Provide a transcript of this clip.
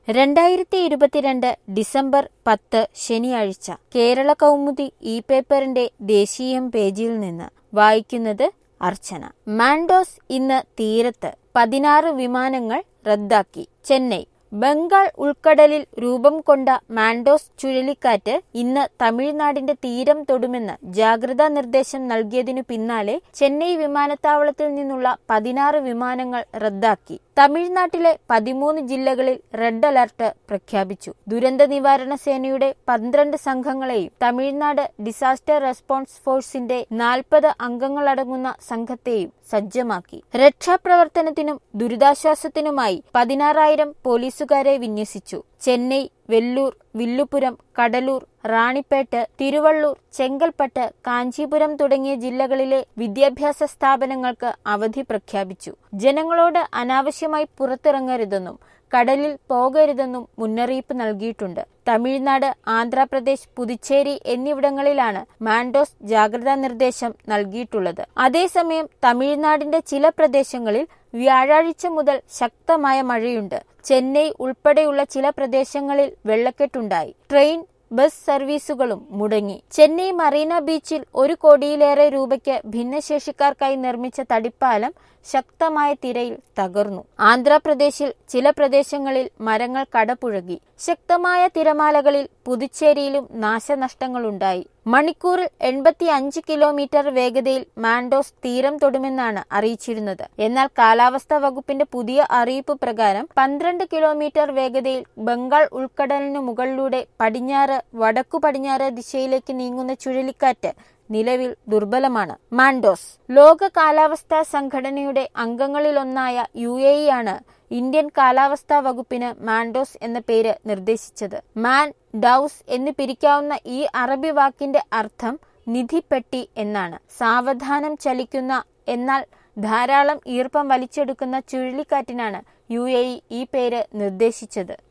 രണ്ടായിരത്തി ഇരുപത്തിരണ്ട് ഡിസംബർ പത്ത് ശനിയാഴ്ച കേരള കൗമുദി ഇ പേപ്പറിന്റെ ദേശീയം പേജിൽ നിന്ന് വായിക്കുന്നത് അർച്ചന മാൻഡോസ് ഇന്ന് തീരത്ത് പതിനാറ് വിമാനങ്ങൾ റദ്ദാക്കി ചെന്നൈ ബംഗാൾ ഉൾക്കടലിൽ രൂപം കൊണ്ട മാൻഡോസ് ചുഴലിക്കാറ്റ് ഇന്ന് തമിഴ്നാടിന്റെ തീരം തൊടുമെന്ന് ജാഗ്രതാ നിർദ്ദേശം നൽകിയതിനു പിന്നാലെ ചെന്നൈ വിമാനത്താവളത്തിൽ നിന്നുള്ള പതിനാറ് വിമാനങ്ങൾ റദ്ദാക്കി തമിഴ്നാട്ടിലെ പതിമൂന്ന് ജില്ലകളിൽ റെഡ് അലർട്ട് പ്രഖ്യാപിച്ചു ദുരന്ത നിവാരണ സേനയുടെ പന്ത്രണ്ട് സംഘങ്ങളെയും തമിഴ്നാട് ഡിസാസ്റ്റർ റെസ്പോൺസ് ഫോഴ്സിന്റെ നാൽപ്പത് അംഗങ്ങളടങ്ങുന്ന സംഘത്തെയും സജ്ജമാക്കി രക്ഷാപ്രവർത്തനത്തിനും ദുരിതാശ്വാസത്തിനുമായി പതിനാറായിരം പോലീസുകാരെ വിന്യസിച്ചു ചെന്നൈ വെല്ലൂർ വില്ലുപുരം കടലൂർ റാണിപ്പേട്ട് തിരുവള്ളൂർ ചെങ്കൽപ്പട്ട് കാഞ്ചീപുരം തുടങ്ങിയ ജില്ലകളിലെ വിദ്യാഭ്യാസ സ്ഥാപനങ്ങൾക്ക് അവധി പ്രഖ്യാപിച്ചു ജനങ്ങളോട് അനാവശ്യമായി പുറത്തിറങ്ങരുതെന്നും കടലിൽ പോകരുതെന്നും മുന്നറിയിപ്പ് നൽകിയിട്ടുണ്ട് തമിഴ്നാട് ആന്ധ്രാപ്രദേശ് പുതുച്ചേരി എന്നിവിടങ്ങളിലാണ് മാൻഡോസ് ജാഗ്രതാ നിർദ്ദേശം നൽകിയിട്ടുള്ളത് അതേസമയം തമിഴ്നാടിന്റെ ചില പ്രദേശങ്ങളിൽ വ്യാഴാഴ്ച മുതൽ ശക്തമായ മഴയുണ്ട് ചെന്നൈ ഉൾപ്പെടെയുള്ള ചില പ്രദേശങ്ങളിൽ വെള്ളക്കെട്ടുണ്ടായി ട്രെയിൻ ബസ് സർവീസുകളും മുടങ്ങി ചെന്നൈ മറീന ബീച്ചിൽ ഒരു കോടിയിലേറെ രൂപയ്ക്ക് ഭിന്നശേഷിക്കാർക്കായി നിർമ്മിച്ച തടിപ്പാലം ശക്തമായ തിരയിൽ തകർന്നു ആന്ധ്രാപ്രദേശിൽ ചില പ്രദേശങ്ങളിൽ മരങ്ങൾ കടപുഴകി ശക്തമായ തിരമാലകളിൽ പുതുച്ചേരിയിലും നാശനഷ്ടങ്ങളുണ്ടായി മണിക്കൂറിൽ എൺപത്തി അഞ്ച് കിലോമീറ്റർ വേഗതയിൽ മാൻഡോസ് തീരം തൊടുമെന്നാണ് അറിയിച്ചിരുന്നത് എന്നാൽ കാലാവസ്ഥാ വകുപ്പിന്റെ പുതിയ അറിയിപ്പ് പ്രകാരം പന്ത്രണ്ട് കിലോമീറ്റർ വേഗതയിൽ ബംഗാൾ ഉൾക്കടലിനു മുകളിലൂടെ പടിഞ്ഞാറ് വടക്കു പടിഞ്ഞാറ് ദിശയിലേക്ക് നീങ്ങുന്ന ചുഴലിക്കാറ്റ് നിലവിൽ ദുർബലമാണ് മാൻഡോസ് ലോക കാലാവസ്ഥാ സംഘടനയുടെ അംഗങ്ങളിലൊന്നായ യു എ ആണ് ഇന്ത്യൻ കാലാവസ്ഥാ വകുപ്പിന് മാൻഡോസ് എന്ന പേര് നിർദ്ദേശിച്ചത് മാൻ ഡൌസ് എന്ന് പിരിക്കാവുന്ന ഈ അറബി വാക്കിന്റെ അർത്ഥം നിധിപ്പെട്ടി എന്നാണ് സാവധാനം ചലിക്കുന്ന എന്നാൽ ധാരാളം ഈർപ്പം വലിച്ചെടുക്കുന്ന ചുഴലിക്കാറ്റിനാണ് യു എ ഈ പേര് നിർദ്ദേശിച്ചത്